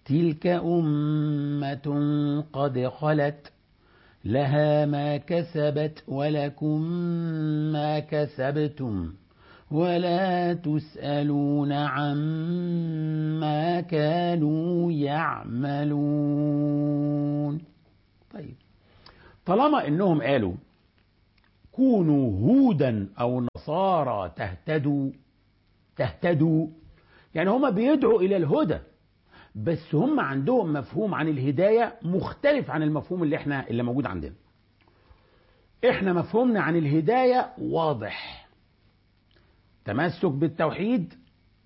تلك أمة قد خلت لها ما كسبت ولكم ما كسبتم ولا تسألون عما كانوا يعملون طيب طالما انهم قالوا كونوا هودا او نصارى تهتدوا تهتدوا يعني هما بيدعوا الى الهدى بس هم عندهم مفهوم عن الهداية مختلف عن المفهوم اللي احنا اللي موجود عندنا احنا مفهومنا عن الهداية واضح تمسك بالتوحيد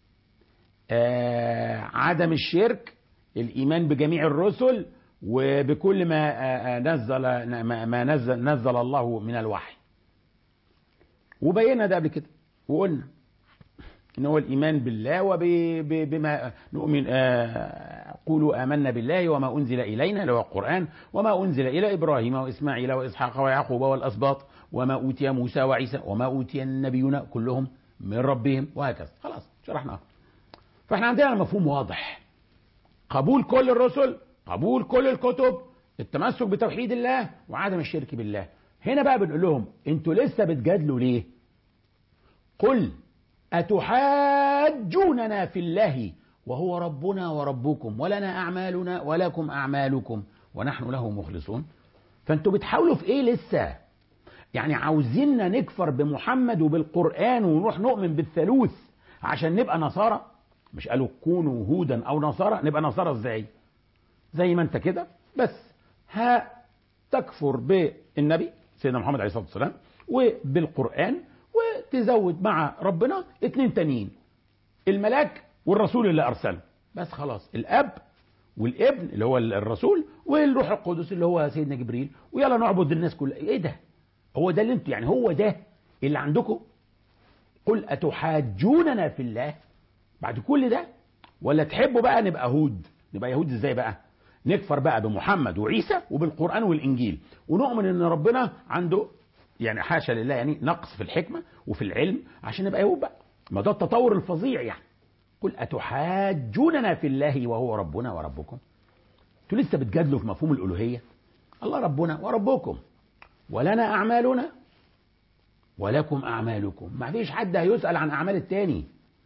آه عدم الشرك الايمان بجميع الرسل وبكل ما آه نزل ما نزل نزل الله من الوحي وبينا ده قبل كده وقلنا ان هو الايمان بالله وبما نؤمن آه قولوا امنا بالله وما انزل الينا اللي هو القران وما انزل الى ابراهيم واسماعيل واسحاق ويعقوب والاسباط وما اوتي موسى وعيسى وما اوتي النبيون كلهم من ربهم وهكذا خلاص شرحناها فاحنا عندنا مفهوم واضح قبول كل الرسل قبول كل الكتب التمسك بتوحيد الله وعدم الشرك بالله هنا بقى بنقول لهم انتوا لسه بتجادلوا ليه قل أتحاجوننا في الله وهو ربنا وربكم ولنا أعمالنا ولكم أعمالكم ونحن له مخلصون فأنتوا بتحاولوا في إيه لسه يعني عاوزيننا نكفر بمحمد وبالقرآن ونروح نؤمن بالثالوث عشان نبقى نصارى مش قالوا كونوا هودا أو نصارى نبقى نصارى إزاي زي ما أنت كده بس ها تكفر بالنبي سيدنا محمد عليه الصلاة والسلام وبالقرآن وتزود مع ربنا اتنين تانيين الملاك والرسول اللي ارسله بس خلاص الاب والابن اللي هو الرسول والروح القدس اللي هو سيدنا جبريل ويلا نعبد الناس كلها ايه ده هو ده اللي انتوا يعني هو ده اللي عندكم قل اتحاجوننا في الله بعد كل ده ولا تحبوا بقى نبقى هود نبقى يهود ازاي بقى نكفر بقى بمحمد وعيسى وبالقران والانجيل ونؤمن ان ربنا عنده يعني حاشا لله يعني نقص في الحكمة وفي العلم عشان نبقى يهود بقى ما ده التطور الفظيع يعني قل أتحاجوننا في الله وهو ربنا وربكم انتوا لسه بتجادلوا في مفهوم الألوهية الله ربنا وربكم ولنا أعمالنا ولكم أعمالكم ما فيش حد هيسأل عن أعمال التاني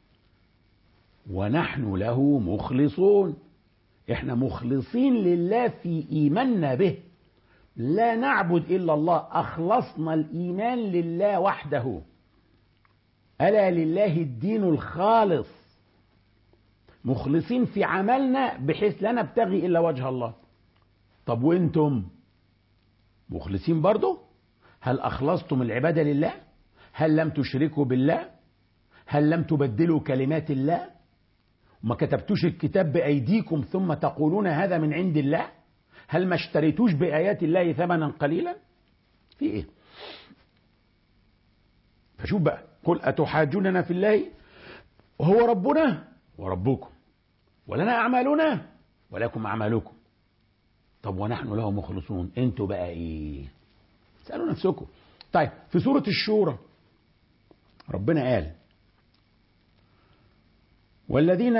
ونحن له مخلصون احنا مخلصين لله في إيماننا به لا نعبد الا الله اخلصنا الايمان لله وحده الا لله الدين الخالص مخلصين في عملنا بحيث لا نبتغي الا وجه الله طب وانتم مخلصين برضه هل اخلصتم العباده لله هل لم تشركوا بالله هل لم تبدلوا كلمات الله وما كتبتوش الكتاب بايديكم ثم تقولون هذا من عند الله هل ما اشتريتوش بآيات الله ثمنا قليلا في ايه فشوف بقى قل أتحاجوننا في الله وهو ربنا وربكم ولنا أعمالنا ولكم أعمالكم طب ونحن له مخلصون انتوا بقى ايه اسألوا نفسكم طيب في سورة الشورى ربنا قال والذين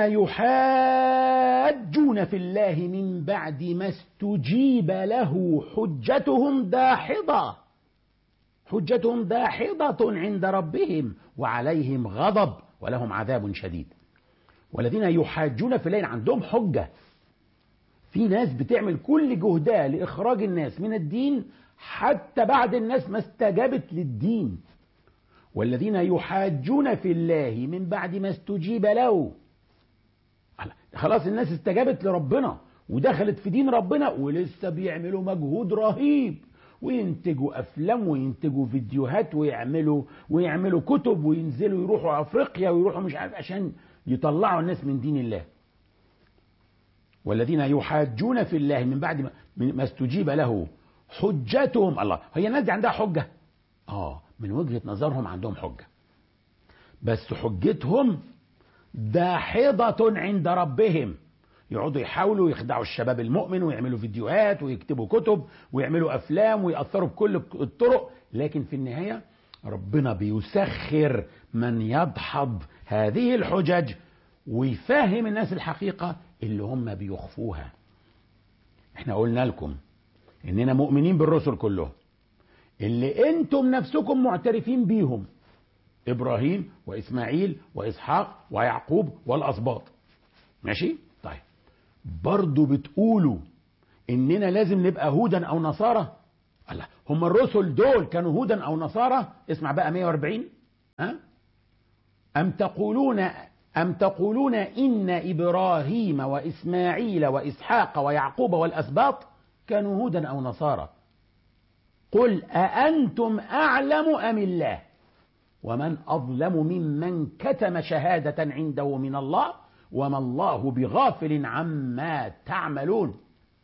يحاجون في الله من بعد ما استجيب له حجتهم داحضة حجتهم داحضة عند ربهم وعليهم غضب ولهم عذاب شديد والذين يحاجون في الله عندهم حجة في ناس بتعمل كل جهدها لإخراج الناس من الدين حتى بعد الناس ما استجابت للدين والذين يحاجون في الله من بعد ما استجيب له خلاص الناس استجابت لربنا ودخلت في دين ربنا ولسه بيعملوا مجهود رهيب وينتجوا افلام وينتجوا فيديوهات ويعملوا ويعملوا كتب وينزلوا يروحوا افريقيا ويروحوا مش عارف عشان يطلعوا الناس من دين الله والذين يحاجون في الله من بعد ما استجيب له حجتهم الله هي الناس دي عندها حجه اه من وجهه نظرهم عندهم حجه بس حجتهم داحضة عند ربهم يقعدوا يحاولوا يخدعوا الشباب المؤمن ويعملوا فيديوهات ويكتبوا كتب ويعملوا أفلام ويأثروا بكل الطرق لكن في النهاية ربنا بيسخر من يدحض هذه الحجج ويفهم الناس الحقيقة اللي هم بيخفوها احنا قلنا لكم اننا مؤمنين بالرسل كلهم اللي انتم نفسكم معترفين بيهم ابراهيم واسماعيل واسحاق ويعقوب والاسباط ماشي طيب برضو بتقولوا اننا لازم نبقى هودا او نصارى الله هم الرسل دول كانوا هودا او نصارى اسمع بقى 140 ها ام تقولون ام تقولون ان ابراهيم واسماعيل واسحاق ويعقوب والاسباط كانوا هودا او نصارى قل اانتم اعلم ام الله ومن اظلم ممن كتم شهاده عنده من الله وما الله بغافل عما تعملون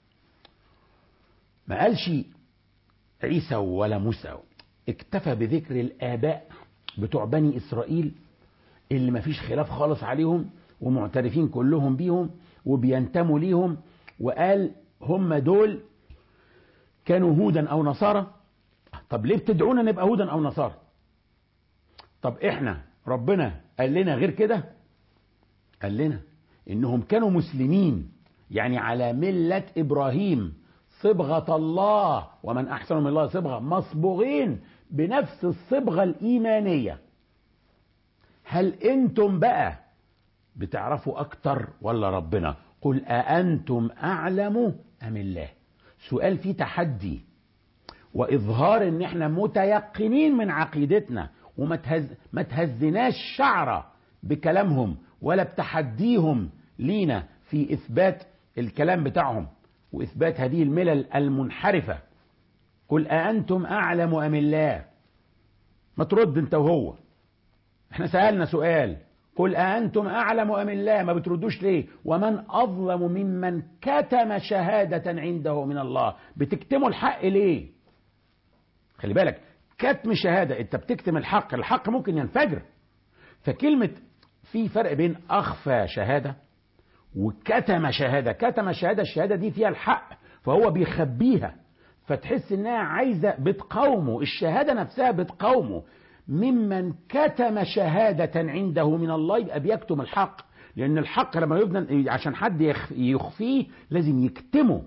ما قالش عيسى ولا موسى اكتفى بذكر الآباء بتوع بني إسرائيل اللي ما فيش خلاف خالص عليهم ومعترفين كلهم بيهم وبينتموا ليهم وقال هم دول كانوا هودا أو نصارى طب ليه بتدعونا نبقى هودا أو نصارى طب احنا ربنا قال لنا غير كده قال لنا انهم كانوا مسلمين يعني على ملة ابراهيم صبغة الله ومن احسن من الله صبغة مصبوغين بنفس الصبغة الايمانية هل انتم بقى بتعرفوا اكتر ولا ربنا قل أأنتم أعلم أم الله سؤال فيه تحدي وإظهار إن إحنا متيقنين من عقيدتنا وما تهز ما تهزناش شعرة بكلامهم ولا بتحديهم لينا في إثبات الكلام بتاعهم وإثبات هذه الملل المنحرفة قل أأنتم أعلم أم الله ما ترد أنت وهو احنا سألنا سؤال قل أأنتم أعلم أم الله ما بتردوش ليه ومن أظلم ممن كتم شهادة عنده من الله بتكتموا الحق ليه خلي بالك كتم شهادة انت بتكتم الحق الحق ممكن ينفجر فكلمة في فرق بين أخفى شهادة وكتم شهادة كتم شهادة الشهادة دي فيها الحق فهو بيخبيها فتحس انها عايزة بتقاومه الشهادة نفسها بتقاومه ممن كتم شهادة عنده من الله يبقى بيكتم الحق لأن الحق لما يبنى عشان حد يخفيه لازم يكتمه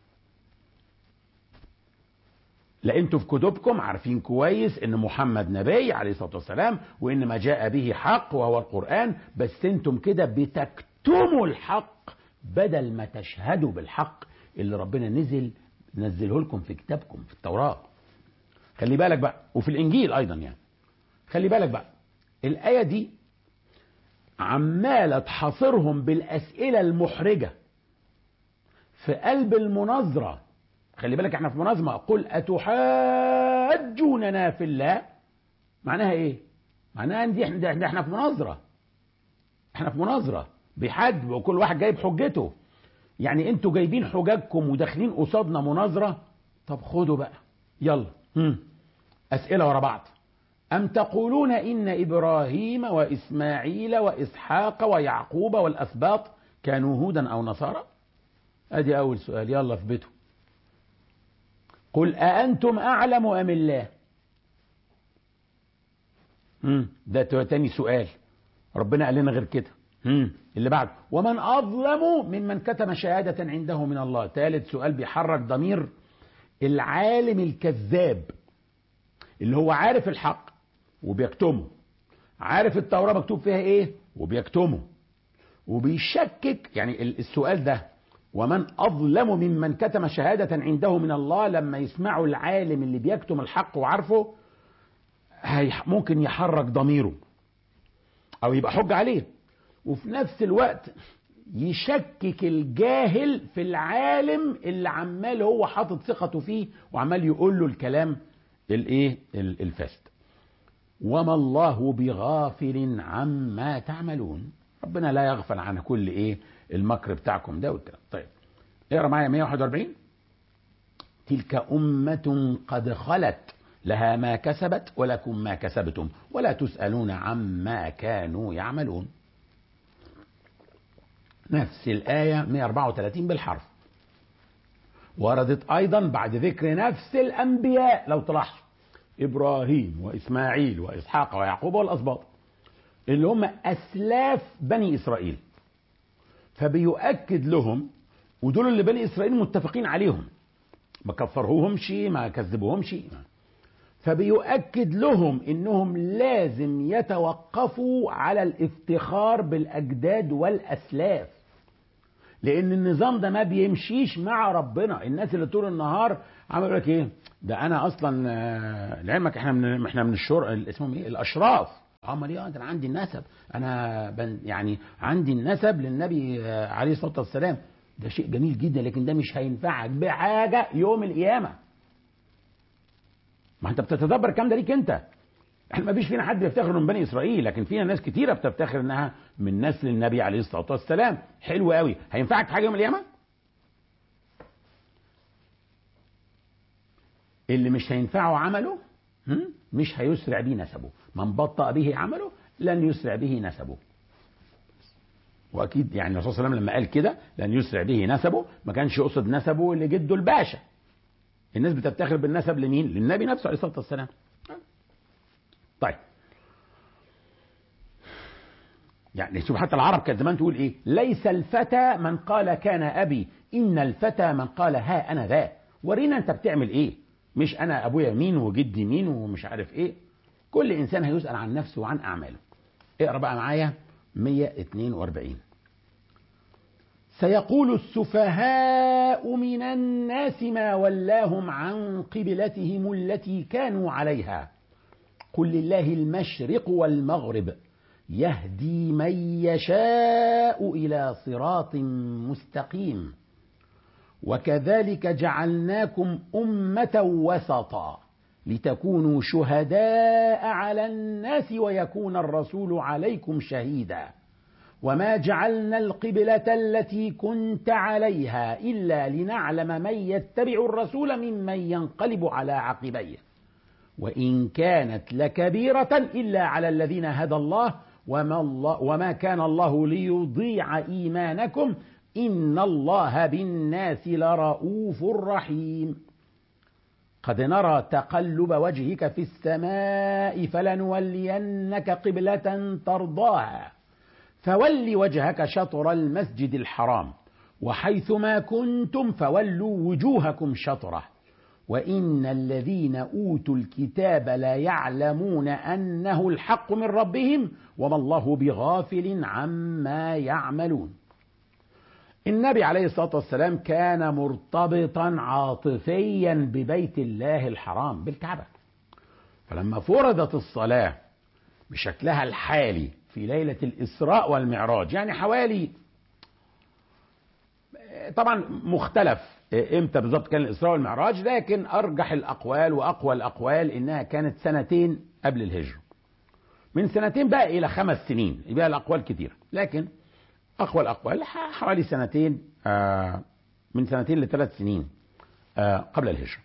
لا انتوا في كتبكم عارفين كويس ان محمد نبي عليه الصلاه والسلام وان ما جاء به حق وهو القران بس انتم كده بتكتموا الحق بدل ما تشهدوا بالحق اللي ربنا نزل نزله لكم في كتابكم في التوراه خلي بالك بقى وفي الانجيل ايضا يعني خلي بالك بقى الايه دي عماله تحاصرهم بالاسئله المحرجه في قلب المناظره خلي بالك احنا في مناظمة قل أتحاجوننا في الله معناها ايه معناها ان دي احنا, دي احنا في مناظرة احنا في مناظرة بحد وكل واحد جايب حجته يعني انتوا جايبين حججكم وداخلين قصادنا مناظرة طب خدوا بقى يلا هم. أسئلة ورا بعض أم تقولون إن إبراهيم وإسماعيل وإسحاق ويعقوب والأسباط كانوا هودا أو نصارى أدي أول سؤال يلا في بيته قل أأنتم أعلم أم الله مم. ده تاني سؤال ربنا قال لنا غير كده مم. اللي بعد ومن أظلم ممن كتم شهادة عنده من الله ثالث سؤال بيحرك ضمير العالم الكذاب اللي هو عارف الحق وبيكتمه عارف التوراة مكتوب فيها ايه وبيكتمه وبيشكك يعني السؤال ده ومن أظلم ممن كتم شهادة عنده من الله لما يسمعوا العالم اللي بيكتم الحق وعارفه ممكن يحرك ضميره أو يبقى حج عليه وفي نفس الوقت يشكك الجاهل في العالم اللي عمال هو حاطط ثقته فيه وعمال يقول له الكلام الايه الفاسد وما الله بغافل عما تعملون ربنا لا يغفل عن كل ايه المكر بتاعكم ده والكلام طيب اقرا معايا 141 تلك أمة قد خلت لها ما كسبت ولكم ما كسبتم ولا تسألون عما كانوا يعملون نفس الآية 134 بالحرف وردت أيضا بعد ذكر نفس الأنبياء لو تلاحظوا إبراهيم وإسماعيل وإسحاق ويعقوب والأسباط اللي هم أسلاف بني إسرائيل فبيؤكد لهم ودول اللي بني إسرائيل متفقين عليهم ما كفرهمش ما كذبوهمش فبيؤكد لهم انهم لازم يتوقفوا على الافتخار بالاجداد والاسلاف لان النظام ده ما بيمشيش مع ربنا الناس اللي طول النهار عمال يقول لك ايه ده انا اصلا آه، لعلمك احنا من احنا من الشر اسمهم ايه الاشراف امال ايه ده انا عندي النسب انا بن يعني عندي النسب للنبي آه، عليه الصلاه والسلام ده شيء جميل جدا لكن ده مش هينفعك بحاجه يوم القيامه ما انت بتتدبر الكلام ده ليك انت احنا ما فيش فينا حد بيفتخر من بني اسرائيل لكن فينا ناس كتيره بتفتخر انها من نسل النبي عليه الصلاه والسلام حلو قوي هينفعك في حاجه يوم القيامه اللي مش هينفعه عمله هم؟ مش هيسرع به نسبه من بطأ به عمله لن يسرع به نسبه واكيد يعني الرسول صلى الله عليه وسلم لما قال كده لن يسرع به نسبه ما كانش يقصد نسبه لجده الباشا الناس بتفتخر بالنسب لمين للنبي نفسه عليه الصلاه والسلام طيب يعني شوف حتى العرب كانت زمان تقول ايه ليس الفتى من قال كان ابي ان الفتى من قال ها انا ذا ورينا انت بتعمل ايه مش انا ابويا مين وجدي مين ومش عارف ايه كل انسان هيسال عن نفسه وعن اعماله اقرا بقى معايا 142 سيقول السفهاء من الناس ما ولاهم عن قبلتهم التي كانوا عليها قل لله المشرق والمغرب يهدي من يشاء الى صراط مستقيم وكذلك جعلناكم امه وسطا لتكونوا شهداء على الناس ويكون الرسول عليكم شهيدا وما جعلنا القبله التي كنت عليها الا لنعلم من يتبع الرسول ممن ينقلب على عقبيه وإن كانت لكبيرة إلا على الذين هدى الله وما, الله وما كان الله ليضيع إيمانكم إن الله بالناس لرؤوف رحيم قد نرى تقلب وجهك في السماء فلنولينك قبلة ترضاها فول وجهك شطر المسجد الحرام وحيث ما كنتم فولوا وجوهكم شطره وإن الذين أوتوا الكتاب لا يعلمون أنه الحق من ربهم وما الله بغافل عما يعملون النبي عليه الصلاة والسلام كان مرتبطا عاطفيا ببيت الله الحرام بالكعبة فلما فرضت الصلاة بشكلها الحالي في ليلة الإسراء والمعراج يعني حوالي طبعا مختلف امتى بالظبط كان الاسراء والمعراج لكن ارجح الاقوال واقوى الاقوال انها كانت سنتين قبل الهجره من سنتين بقى الى خمس سنين يبقى الاقوال كتير لكن اقوى الاقوال حوالي سنتين آه من سنتين لثلاث سنين آه قبل الهجره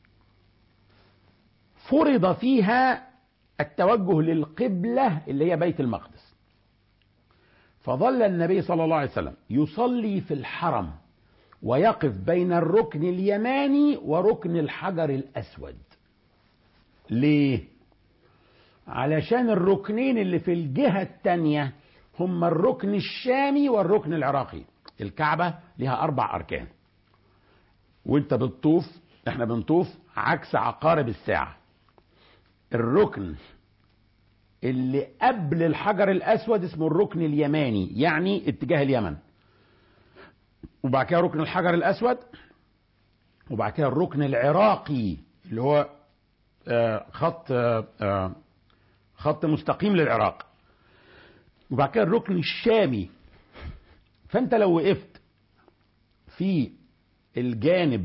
فرض فيها التوجه للقبله اللي هي بيت المقدس فظل النبي صلى الله عليه وسلم يصلي في الحرم ويقف بين الركن اليماني وركن الحجر الأسود ليه؟ علشان الركنين اللي في الجهة التانية هم الركن الشامي والركن العراقي الكعبة لها أربع أركان وانت بتطوف احنا بنطوف عكس عقارب الساعة الركن اللي قبل الحجر الأسود اسمه الركن اليماني يعني اتجاه اليمن وبعد كده ركن الحجر الاسود وبعد كده الركن العراقي اللي هو خط خط مستقيم للعراق وبعد كده الركن الشامي فانت لو وقفت في الجانب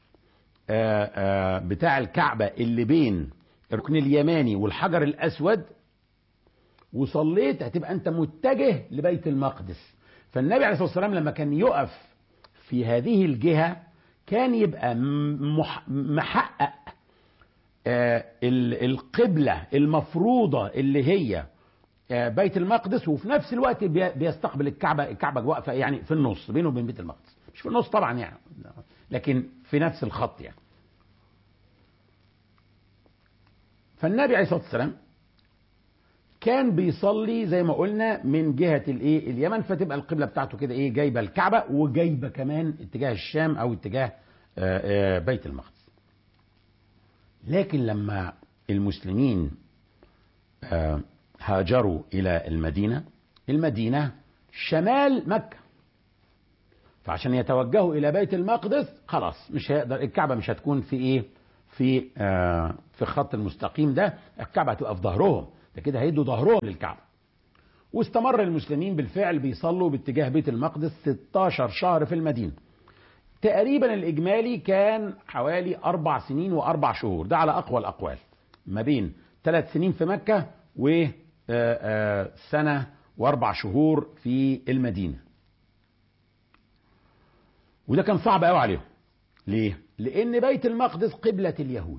بتاع الكعبة اللي بين الركن اليماني والحجر الأسود وصليت هتبقى أنت متجه لبيت المقدس فالنبي عليه الصلاة والسلام لما كان يقف في هذه الجهة كان يبقى محقق القبلة المفروضة اللي هي بيت المقدس وفي نفس الوقت بيستقبل الكعبة الكعبة واقفة يعني في النص بينه وبين بيت المقدس مش في النص طبعا يعني لكن في نفس الخط يعني فالنبي عليه الصلاة والسلام كان بيصلي زي ما قلنا من جهة الايه اليمن فتبقى القبلة بتاعته كده ايه جايبة الكعبة وجايبة كمان اتجاه الشام او اتجاه آه، آه، بيت المقدس لكن لما المسلمين آه، هاجروا إلى المدينة المدينة شمال مكة فعشان يتوجهوا إلى بيت المقدس خلاص مش هيقدر الكعبة مش هتكون في إيه في آه في الخط المستقيم ده الكعبة هتبقى في ظهرهم ده كده هيدوا ظهرهم للكعبة واستمر المسلمين بالفعل بيصلوا باتجاه بيت المقدس 16 شهر في المدينة تقريبا الإجمالي كان حوالي أربع سنين وأربع شهور ده على أقوى الأقوال ما بين ثلاث سنين في مكة وسنة وأربع شهور في المدينة وده كان صعب قوي عليهم ليه؟ لأن بيت المقدس قبلة اليهود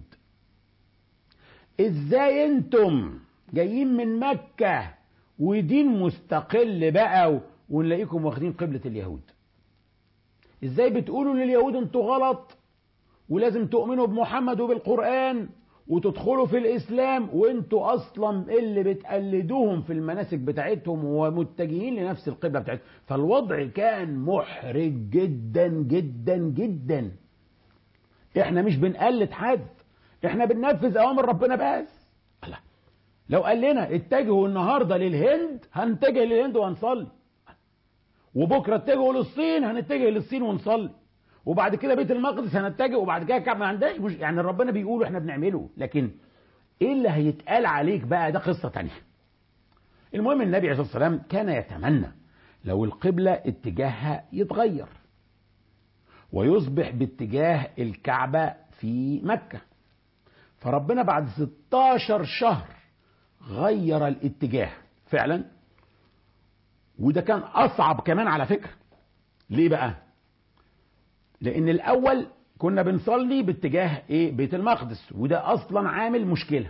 ازاي انتم جايين من مكة ودين مستقل بقى ونلاقيكم واخدين قبلة اليهود ازاي بتقولوا لليهود انتوا غلط ولازم تؤمنوا بمحمد وبالقرآن وتدخلوا في الإسلام وانتوا أصلا اللي بتقلدوهم في المناسك بتاعتهم ومتجهين لنفس القبلة بتاعتهم فالوضع كان محرج جدا جدا جدا احنا مش بنقلد حد احنا بننفذ أوامر ربنا بس الله لو قال لنا اتجهوا النهاردة للهند هنتجه للهند وهنصلي وبكرة اتجهوا للصين هنتجه للصين ونصلي وبعد كده بيت المقدس هنتجه وبعد كده كعب ما عندناش مش يعني ربنا بيقول احنا بنعمله لكن ايه اللي هيتقال عليك بقى ده قصة تانية المهم النبي عليه الصلاة والسلام كان يتمنى لو القبلة اتجاهها يتغير ويصبح باتجاه الكعبة في مكة فربنا بعد 16 شهر غير الاتجاه فعلا وده كان اصعب كمان على فكرة ليه بقى لان الاول كنا بنصلي باتجاه ايه بيت المقدس وده اصلا عامل مشكله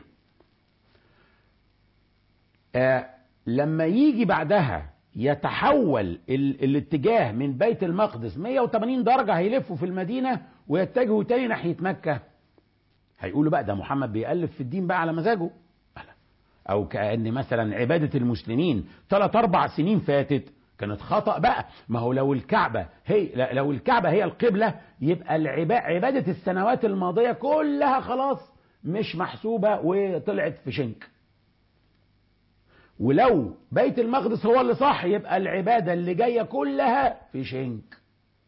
آه لما يجي بعدها يتحول ال الاتجاه من بيت المقدس 180 درجه هيلفوا في المدينه ويتجهوا تاني ناحيه مكه هيقولوا بقى ده محمد بيألف في الدين بقى على مزاجه او كأن مثلا عباده المسلمين ثلاث اربع سنين فاتت كانت خطأ بقى ما هو لو الكعبة هي لو الكعبة هي القبلة يبقى عبادة السنوات الماضية كلها خلاص مش محسوبة وطلعت في شنك ولو بيت المقدس هو اللي صح يبقى العبادة اللي جاية كلها في شنك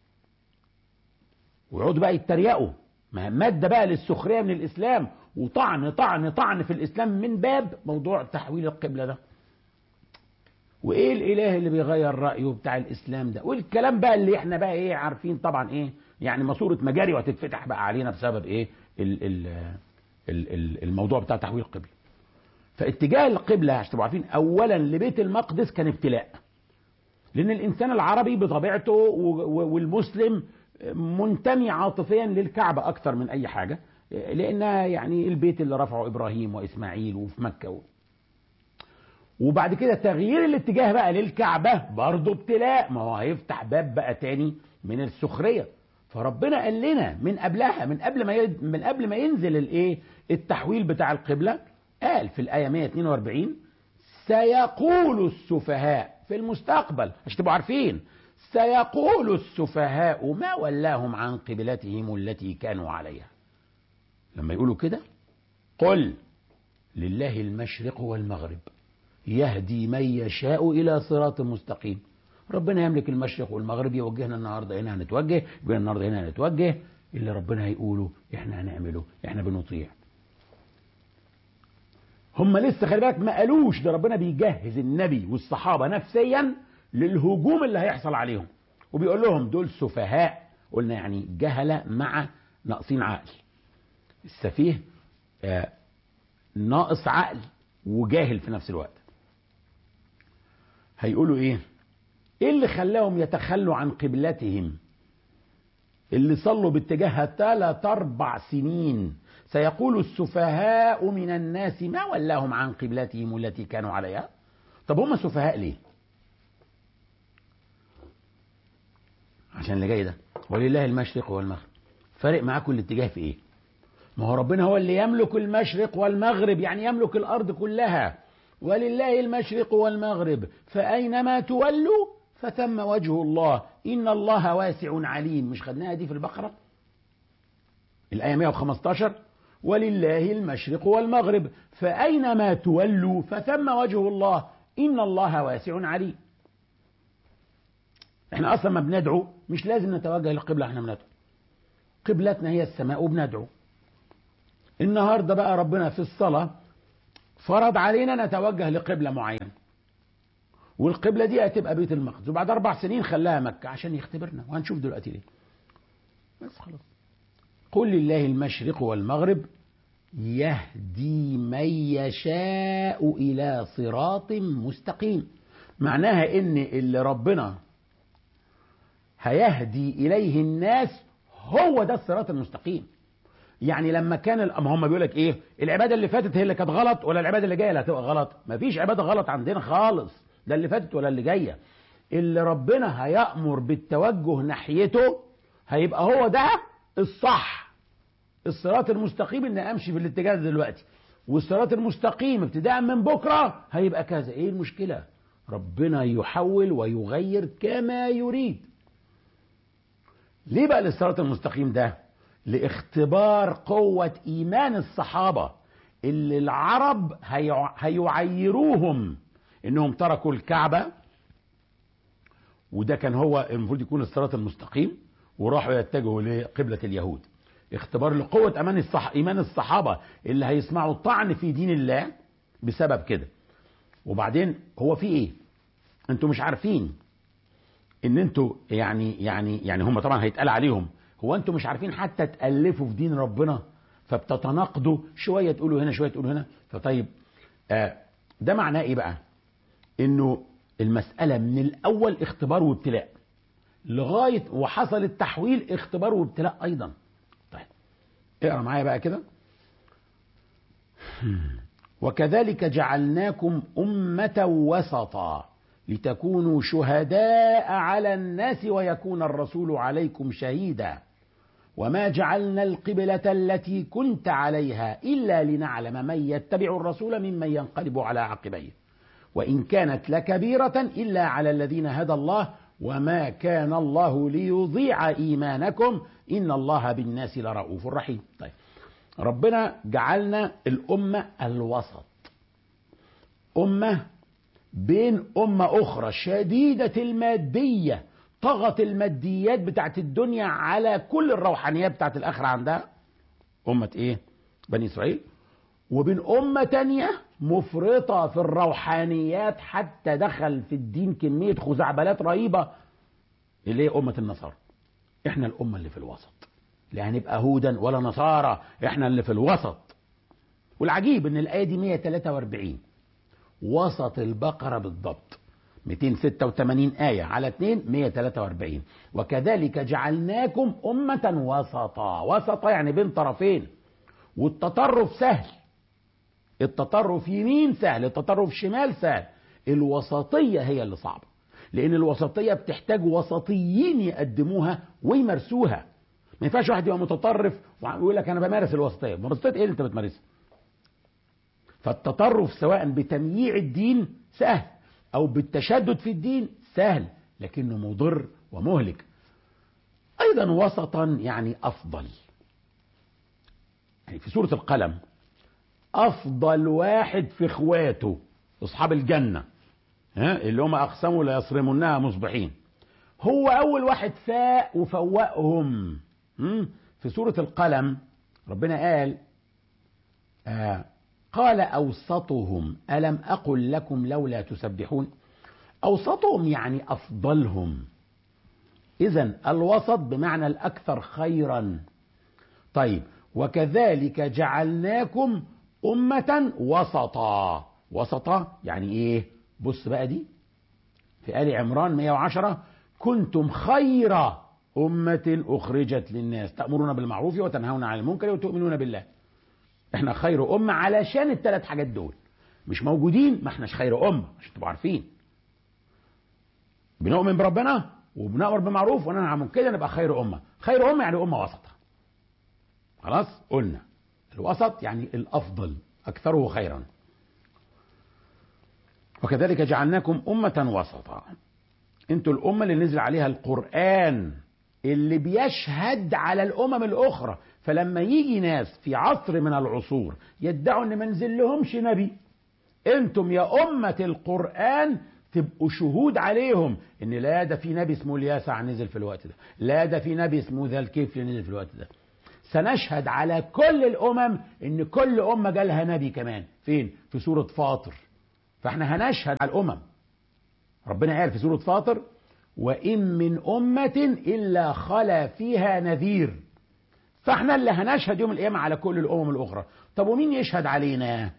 ويقعدوا بقى يتريقوا ما مادة بقى للسخرية من الإسلام وطعن طعن طعن في الإسلام من باب موضوع تحويل القبلة ده وايه الاله اللي بيغير رايه بتاع الاسلام ده والكلام بقى اللي احنا بقى ايه عارفين طبعا ايه يعني ماسوره مجاري وهتتفتح بقى علينا بسبب ايه ال ال ال ال الموضوع بتاع تحويل القبله فاتجاه القبله عشان تبقوا عارفين اولا لبيت المقدس كان ابتلاء لان الانسان العربي بطبيعته والمسلم منتمي عاطفيا للكعبه اكثر من اي حاجه لانها يعني البيت اللي رفعه ابراهيم واسماعيل وفي مكه وبعد كده تغيير الاتجاه بقى للكعبة برضه ابتلاء ما هو هيفتح باب بقى تاني من السخرية فربنا قال لنا من قبلها من قبل ما يد من قبل ما ينزل الايه التحويل بتاع القبلة قال في الآية 142 سيقول السفهاء في المستقبل عشان تبقوا عارفين سيقول السفهاء ما ولاهم عن قبلتهم التي كانوا عليها لما يقولوا كده قل لله المشرق والمغرب يهدي من يشاء الى صراط مستقيم ربنا يملك المشرق والمغرب يوجهنا النهارده هنا هنتوجه يوجهنا النهارده هنا هنتوجه اللي ربنا هيقوله احنا هنعمله احنا بنطيع هم لسه خلي بالك ما قالوش ده ربنا بيجهز النبي والصحابه نفسيا للهجوم اللي هيحصل عليهم وبيقول لهم دول سفهاء قلنا يعني جهله مع ناقصين عقل السفيه آه ناقص عقل وجاهل في نفس الوقت هيقولوا ايه ايه اللي خلاهم يتخلوا عن قبلتهم اللي صلوا باتجاهها ثلاث اربع سنين سيقول السفهاء من الناس ما ولاهم عن قبلتهم التي كانوا عليها طب هم سفهاء ليه عشان اللي جاي ده ولله المشرق والمغرب فارق معاكم الاتجاه في ايه ما هو ربنا هو اللي يملك المشرق والمغرب يعني يملك الارض كلها ولله المشرق والمغرب فأينما تولوا فثم وجه الله إن الله واسع عليم مش خدناها دي في البقرة الآية 115 ولله المشرق والمغرب فأينما تولوا فثم وجه الله إن الله واسع عليم احنا أصلا ما بندعو مش لازم نتوجه للقبلة احنا بندعو قبلتنا هي السماء وبندعو النهارده بقى ربنا في الصلاة فرض علينا نتوجه لقبلة معينة والقبلة دي هتبقى بيت المقدس وبعد أربع سنين خلاها مكة عشان يختبرنا وهنشوف دلوقتي ليه بس خلاص قل لله المشرق والمغرب يهدي من يشاء إلى صراط مستقيم معناها إن اللي ربنا هيهدي إليه الناس هو ده الصراط المستقيم يعني لما كان ال- ما هم بيقول لك ايه العباده اللي فاتت هي اللي كانت غلط ولا العباده اللي جايه اللي هتبقى غلط مفيش عباده غلط عندنا خالص ده اللي فاتت ولا اللي جايه اللي ربنا هيأمر بالتوجه ناحيته هيبقى هو ده الصح الصراط المستقيم ان امشي في الاتجاه ده دلوقتي والصراط المستقيم ابتداء من بكره هيبقى كذا ايه المشكله ربنا يحول ويغير كما يريد ليه بقى الصراط المستقيم ده لاختبار قوة إيمان الصحابة اللي العرب هيع- هيعيروهم إنهم تركوا الكعبة وده كان هو المفروض يكون الصراط المستقيم وراحوا يتجهوا لقبلة اليهود اختبار لقوة أمان الصح... إيمان الصحابة اللي هيسمعوا الطعن في دين الله بسبب كده وبعدين هو في إيه أنتوا مش عارفين ان انتوا يعني يعني يعني هم طبعا هيتقال عليهم هو انتوا مش عارفين حتى تالفوا في دين ربنا فبتتناقضوا شويه تقولوا هنا شويه تقولوا هنا فطيب آه ده معناه ايه بقى انه المساله من الاول اختبار وابتلاء لغايه وحصل التحويل اختبار وابتلاء ايضا طيب اقرا معايا بقى كده وكذلك جعلناكم أمة وسطا لتكونوا شهداء على الناس ويكون الرسول عليكم شهيدا وما جعلنا القبلة التي كنت عليها إلا لنعلم من يتبع الرسول ممن ينقلب على عقبيه وإن كانت لكبيرة إلا على الذين هدى الله وما كان الله ليضيع إيمانكم إن الله بالناس لرؤوف رحيم طيب ربنا جعلنا الأمة الوسط أمة بين أمة أخرى شديدة المادية طغت الماديات بتاعت الدنيا على كل الروحانيات بتاعت الآخرة عندها أمة إيه؟ بني إسرائيل وبين أمة تانية مفرطة في الروحانيات حتى دخل في الدين كمية خزعبلات رهيبة اللي هي أمة النصارى إحنا الأمة اللي في الوسط لا هنبقى هودا ولا نصارى إحنا اللي في الوسط والعجيب إن الآية دي 143 وسط البقرة بالضبط 286 آية على 2 143 وكذلك جعلناكم أمة وسطا وسطا يعني بين طرفين والتطرف سهل التطرف يمين سهل التطرف شمال سهل الوسطية هي اللي صعبة لأن الوسطية بتحتاج وسطيين يقدموها ويمارسوها ما ينفعش واحد يبقى متطرف ويقول لك أنا بمارس الوسطية الوسطية إيه اللي أنت بتمارسها فالتطرف سواء بتمييع الدين سهل أو بالتشدد في الدين سهل لكنه مضر ومهلك أيضا وسطا يعني أفضل يعني في سورة القلم أفضل واحد في إخواته أصحاب الجنة ها اللي هم أقسموا ليصرمنها مصبحين هو أول واحد فاق وفوقهم م? في سورة القلم ربنا قال آه قال أوسطهم ألم أقل لكم لولا تسبحون أوسطهم يعني أفضلهم إذا الوسط بمعنى الأكثر خيرا طيب وكذلك جعلناكم أمة وسطا وسطا يعني إيه بص بقى دي في آل عمران 110 كنتم خير أمة أخرجت للناس تأمرون بالمعروف وتنهون عن المنكر وتؤمنون بالله احنا خير أمة علشان الثلاث حاجات دول مش موجودين ما احناش خير أمة عشان تبقوا عارفين بنؤمن بربنا وبنأمر بالمعروف وننهى عن المنكر كده نبقى خير أمة خير أمة يعني أمة وسطة خلاص قلنا الوسط يعني الأفضل أكثره خيرا وكذلك جعلناكم أمة وسطا انتوا الأمة اللي نزل عليها القرآن اللي بيشهد على الأمم الأخرى فلما يجي ناس في عصر من العصور يدعوا ان ما نزل لهمش نبي انتم يا أمة القرآن تبقوا شهود عليهم ان لا ده في نبي اسمه الياسع نزل في الوقت ده لا ده في نبي اسمه ذا الكفل نزل في الوقت ده سنشهد على كل الامم ان كل امه جالها نبي كمان فين في سوره فاطر فاحنا هنشهد على الامم ربنا قال في سوره فاطر وان من امه الا خلا فيها نذير فاحنا اللي هنشهد يوم القيامه على كل الامم الاخرى طب ومين يشهد علينا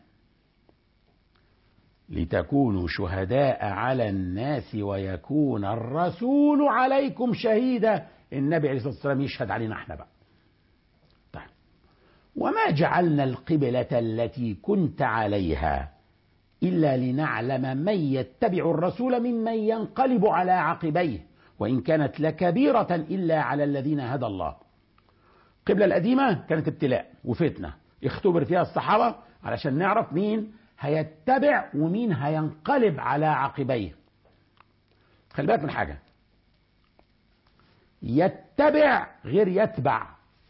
لتكونوا شهداء على الناس ويكون الرسول عليكم شهيدا النبي عليه الصلاه والسلام يشهد علينا احنا بقى طيب وما جعلنا القبلة التي كنت عليها إلا لنعلم من يتبع الرسول ممن ينقلب على عقبيه وإن كانت لكبيرة إلا على الذين هدى الله القبلة القديمة كانت ابتلاء وفتنة اختبر فيها الصحابة علشان نعرف مين هيتبع ومين هينقلب على عقبيه خلي بالك من حاجة يتبع غير يتبع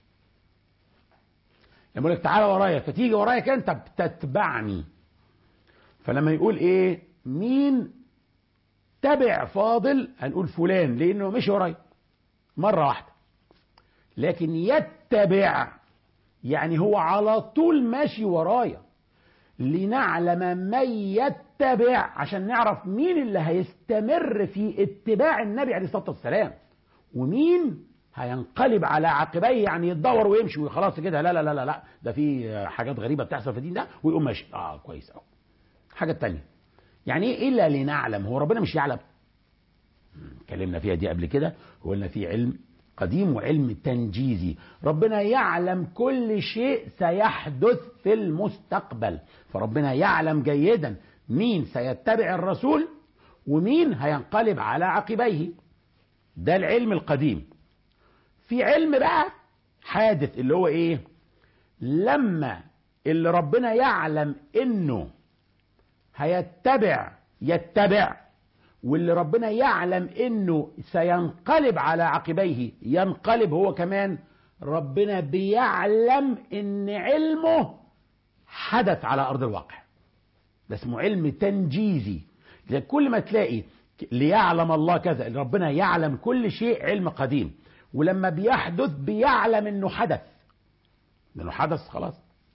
لما يقول لك تعالى ورايا فتيجي ورايا كده انت بتتبعني فلما يقول ايه مين تبع فاضل هنقول فلان لانه مشي ورايا مره واحده لكن يتبع يعني هو على طول ماشي ورايا لنعلم من يتبع عشان نعرف مين اللي هيستمر في اتباع النبي عليه الصلاه والسلام ومين هينقلب على عقبيه يعني يتدور ويمشي وخلاص كده لا لا لا لا لا ده في حاجات غريبه بتحصل في الدين ده ويقوم ماشي اه كويس قوي حاجه تانية يعني ايه الا لنعلم هو ربنا مش يعلم اتكلمنا فيها دي قبل كده وقلنا في علم قديم وعلم تنجيزي ربنا يعلم كل شيء سيحدث في المستقبل فربنا يعلم جيدا مين سيتبع الرسول ومين هينقلب على عقبيه ده العلم القديم في علم بقى حادث اللي هو ايه لما اللي ربنا يعلم انه هيتبع يتبع واللي ربنا يعلم انه سينقلب على عقبيه ينقلب هو كمان ربنا بيعلم ان علمه حدث على ارض الواقع ده اسمه علم تنجيزي كل ما تلاقي ليعلم الله كذا ربنا يعلم كل شيء علم قديم ولما بيحدث بيعلم انه حدث انه حدث خلاص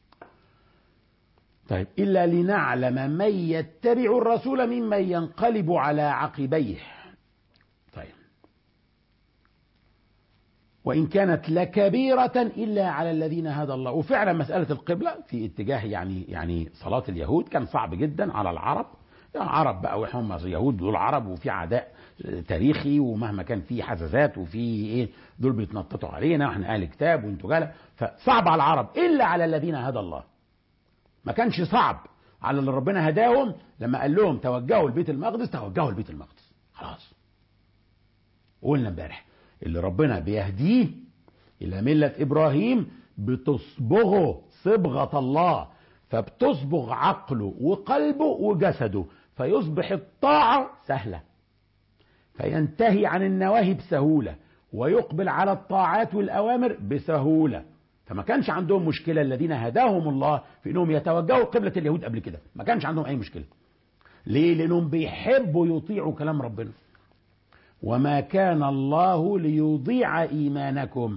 طيب إلا لنعلم من يتبع الرسول ممن ينقلب على عقبيه طيب وإن كانت لكبيرة إلا على الذين هدى الله وفعلا مسألة القبلة في اتجاه يعني يعني صلاة اليهود كان صعب جدا على العرب يعني عرب بقى وهم يهود دول عرب وفي عداء تاريخي ومهما كان في حزازات وفي ايه دول بيتنططوا علينا واحنا اهل كتاب وانتوا جاله فصعب على العرب الا على الذين هدى الله ما كانش صعب على اللي ربنا هداهم لما قال لهم توجهوا لبيت المقدس توجهوا لبيت المقدس خلاص قلنا امبارح اللي ربنا بيهديه الى مله ابراهيم بتصبغه صبغه الله فبتصبغ عقله وقلبه وجسده فيصبح الطاعه سهله فينتهي عن النواهي بسهوله ويقبل على الطاعات والاوامر بسهوله فما كانش عندهم مشكله الذين هداهم الله في انهم يتوجهوا قبله اليهود قبل كده ما كانش عندهم اي مشكله ليه لانهم بيحبوا يطيعوا كلام ربنا وما كان الله ليضيع ايمانكم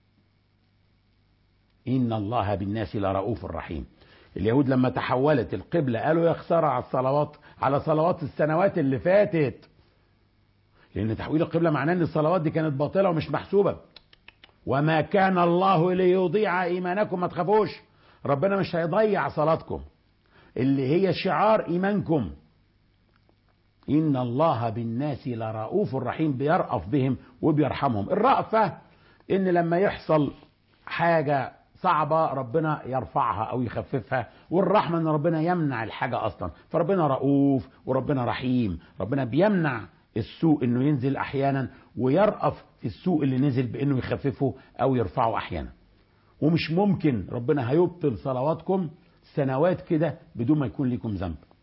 ان الله بالناس لرؤوف رحيم اليهود لما تحولت القبلة قالوا يا خسارة على الصلوات على صلوات السنوات اللي فاتت لأن تحويل القبلة معناه أن الصلوات دي كانت باطلة ومش محسوبة وما كان الله ليضيع إيمانكم ما تخافوش ربنا مش هيضيع صلاتكم اللي هي شعار إيمانكم إن الله بالناس لرؤوف رحيم بيرأف بهم وبيرحمهم الرأفة إن لما يحصل حاجة صعبة ربنا يرفعها أو يخففها والرحمة إن ربنا يمنع الحاجة أصلا فربنا رؤوف وربنا رحيم ربنا بيمنع السوء إنه ينزل أحيانا ويرأف في السوء اللي نزل بإنه يخففه أو يرفعه أحيانا ومش ممكن ربنا هيبطل صلواتكم سنوات كده بدون ما يكون لكم ذنب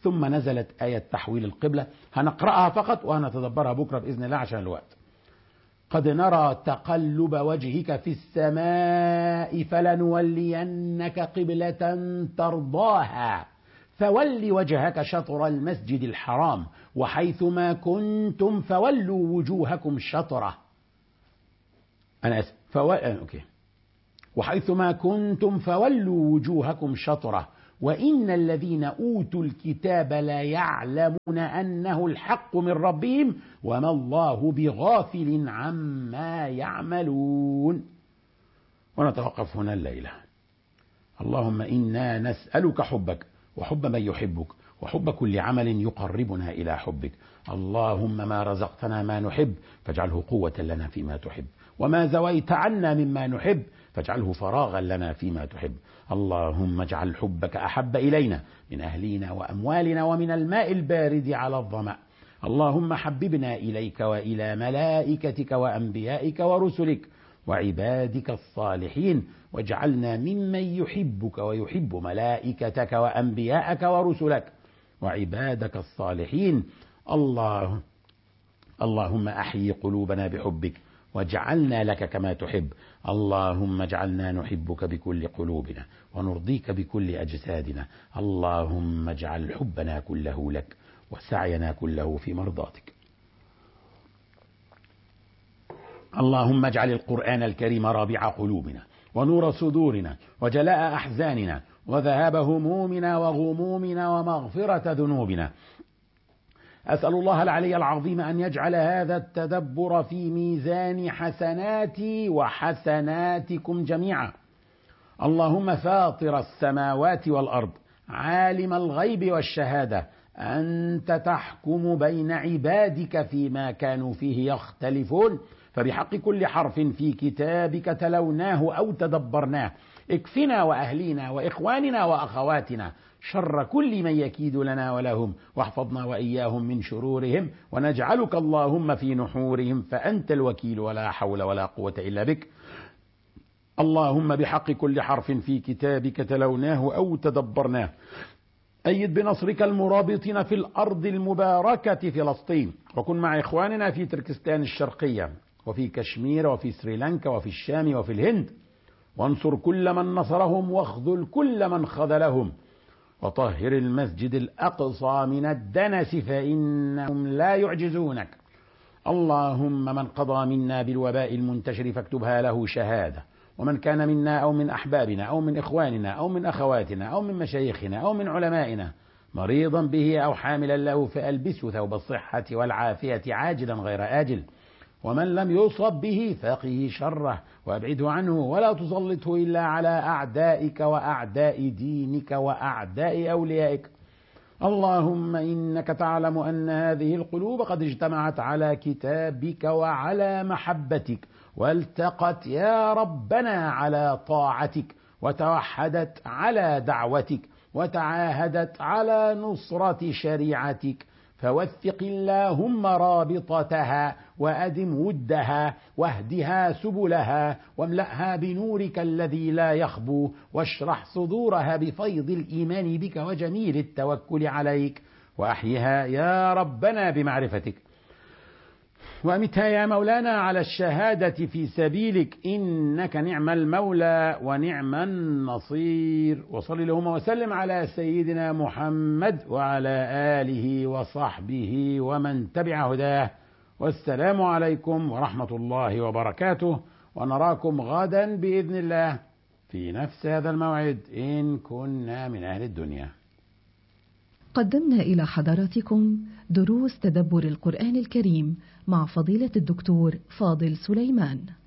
ثم نزلت آية تحويل القبلة هنقرأها فقط وهنتدبرها بكرة بإذن الله عشان الوقت قد نرى تقلب وجهك في السماء فلنولينك قبلة ترضاها فول وجهك شطر المسجد الحرام وحيثما كنتم فولوا وجوهكم شطره أنا آسف فول... أوكي وحيثما كنتم فولوا وجوهكم شطره وإن الذين أوتوا الكتاب لا يعلمون أنه الحق من ربهم وما الله بغافل عما يعملون ونتوقف هنا الليلة اللهم إنا نسألك حبك وحب من يحبك وحب كل عمل يقربنا إلى حبك اللهم ما رزقتنا ما نحب فاجعله قوة لنا فيما تحب وما زويت عنا مما نحب فاجعله فراغا لنا فيما تحب اللهم اجعل حبك احب الينا من اهلينا واموالنا ومن الماء البارد على الظما اللهم حببنا اليك والى ملائكتك وانبيائك ورسلك وعبادك الصالحين واجعلنا ممن يحبك ويحب ملائكتك وانبياءك ورسلك وعبادك الصالحين الله اللهم احيي قلوبنا بحبك واجعلنا لك كما تحب اللهم اجعلنا نحبك بكل قلوبنا ونرضيك بكل اجسادنا اللهم اجعل حبنا كله لك وسعينا كله في مرضاتك اللهم اجعل القران الكريم رابع قلوبنا ونور صدورنا وجلاء احزاننا وذهاب همومنا وغمومنا ومغفره ذنوبنا أسأل الله العلي العظيم أن يجعل هذا التدبر في ميزان حسناتي وحسناتكم جميعا. اللهم فاطر السماوات والأرض، عالم الغيب والشهادة، أنت تحكم بين عبادك فيما كانوا فيه يختلفون، فبحق كل حرف في كتابك تلوناه أو تدبرناه، اكفنا وأهلينا وإخواننا وأخواتنا شر كل من يكيد لنا ولهم واحفظنا واياهم من شرورهم ونجعلك اللهم في نحورهم فانت الوكيل ولا حول ولا قوه الا بك اللهم بحق كل حرف في كتابك تلوناه او تدبرناه أيد بنصرك المرابطين في الأرض المباركة فلسطين وكن مع إخواننا في تركستان الشرقية وفي كشمير وفي سريلانكا وفي الشام وفي الهند وانصر كل من نصرهم واخذل كل من خذلهم وطهر المسجد الأقصى من الدنس فإنهم لا يعجزونك اللهم من قضى منا بالوباء المنتشر فاكتبها له شهادة ومن كان منا أو من أحبابنا أو من إخواننا أو من أخواتنا أو من مشايخنا أو من علمائنا مريضا به أو حاملا له فألبسه ثوب الصحة والعافية عاجلا غير آجل ومن لم يصب به فقه شره وابعده عنه ولا تسلطه الا على اعدائك واعداء دينك واعداء اوليائك اللهم انك تعلم ان هذه القلوب قد اجتمعت على كتابك وعلى محبتك والتقت يا ربنا على طاعتك وتوحدت على دعوتك وتعاهدت على نصره شريعتك فوثق اللهم رابطتها وادم ودها واهدها سبلها واملاها بنورك الذي لا يخبو واشرح صدورها بفيض الايمان بك وجميل التوكل عليك واحيها يا ربنا بمعرفتك وامتها يا مولانا على الشهاده في سبيلك انك نعم المولى ونعم النصير وصل اللهم وسلم على سيدنا محمد وعلى اله وصحبه ومن تبع هداه والسلام عليكم ورحمه الله وبركاته ونراكم غدا باذن الله في نفس هذا الموعد ان كنا من اهل الدنيا قدمنا إلى حضراتكم دروس تدبر القرآن الكريم مع فضيلة الدكتور فاضل سليمان